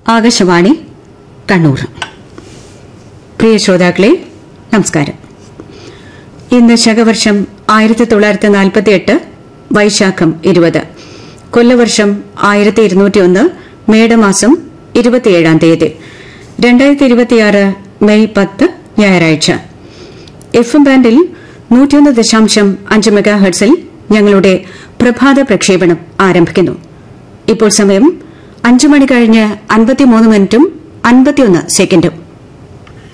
ആകാശവാണി കണ്ണൂർ പ്രിയ ശ്രോതാക്കളെ നമസ്കാരം ഇന്ന് ശകവർഷം ആയിരത്തി തൊള്ളായിരത്തി നാൽപ്പത്തി എട്ട് വൈശാഖം ഇരുപത് കൊല്ലവർഷം ആയിരത്തി ഇരുന്നൂറ്റിയൊന്ന് മേടമാസം ഇരുപത്തിയേഴാം തീയതി രണ്ടായിരത്തി ഇരുപത്തിയാറ് മെയ് പത്ത് ഞായറാഴ്ച എഫ് എം ബാൻഡിൽ നൂറ്റിയൊന്ന് ദശാംശം അഞ്ച് മെഗാ ഹെർട്സിൽ ഞങ്ങളുടെ പ്രഭാത പ്രക്ഷേപണം ആരംഭിക്കുന്നു ഇപ്പോൾ സമയം അഞ്ചു മണി കഴിഞ്ഞ് അൻപത്തിമൂന്ന് മിനിറ്റും അൻപത്തിയൊന്ന് സെക്കൻഡും